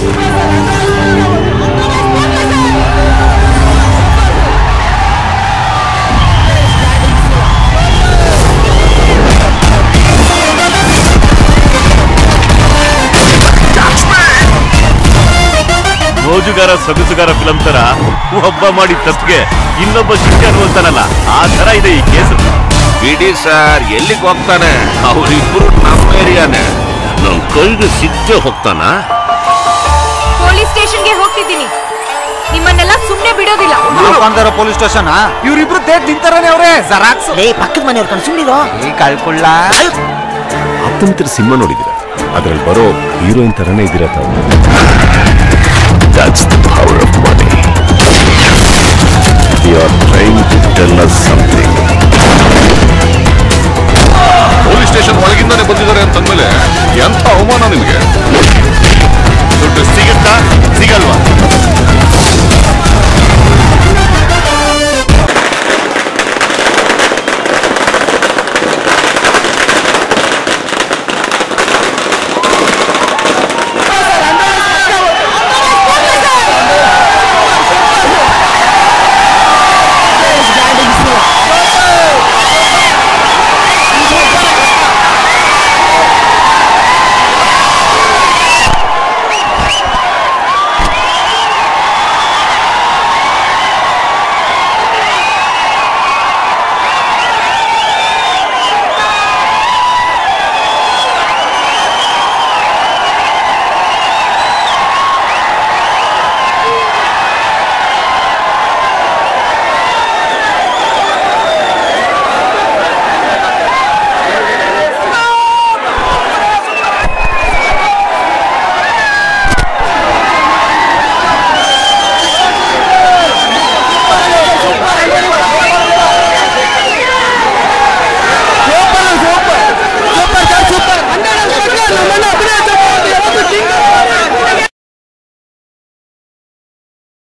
ಮೋಜುಗಾರ ಸೊಗಸುಗಾರ film ತರ ಒಬ್ಬ ಮಾಡಿ ತಪ್ಪಿಗೆ ಇನ್ನೊಬ್ಬ ಶಿಕ್ಷೆ ಅನ್ಬೋತಾನಲ್ಲ ಆ ತರ ಇದೆ ಈ ಕೇಸು ಬಿಡಿ ಸರ್ ಎಲ್ಲಿಗೆ ಹೋಗ್ತಾನೆ ಅವರಿಬ್ರು ನಮ್ಮ ಏರಿಯಾನೆ ನನ್ ಕೈಗೆ ಸಿಕ್ಕೇ ಹೋಗ್ತಾನ ಪೊಲೀಸ್ ಸ್ಟೇಷನ್ಗೆ ಹೋಗ್ತಿದ್ದೀನಿ ನಿಮ್ಮನ್ನೆಲ್ಲ ಸುಮ್ನೆ ಬಿಡೋದಿಲ್ಲ ಬಂದಾರ ಪೊಲೀಸ್ ಸ್ಟೇಷನ್ ಇವ್ರಿಬ್ರು ತೇಟ್ ನಿಂತಾರನೆ ಅವ್ರೆ ಜರಾಕ್ಸ್ ಲೇ ಪಕ್ಕದ ಮನೆಯವ್ರ ಕಣ್ ಸುಮ್ನಿರೋ ಈ ಕಳ್ಕೊಳ್ಳ ಆಪ್ತಮಿತ್ರ ಸಿನಿಮಾ ನೋಡಿದಿರ ಅದ್ರಲ್ಲಿ ಬರೋ ಹೀರೋಯಿನ್ ತರನೇ ಇದ್ದೀರ ತಾವು That's the power of money. You are trying to tell us something. Police station ಒಳಗಿಂದಾನೆ ಬಂದಿದ್ದಾರೆ ಅಂತಂದ್ಮೇಲೆ ಎಂಥ ಅವಮಾನ ನಿಮಗೆ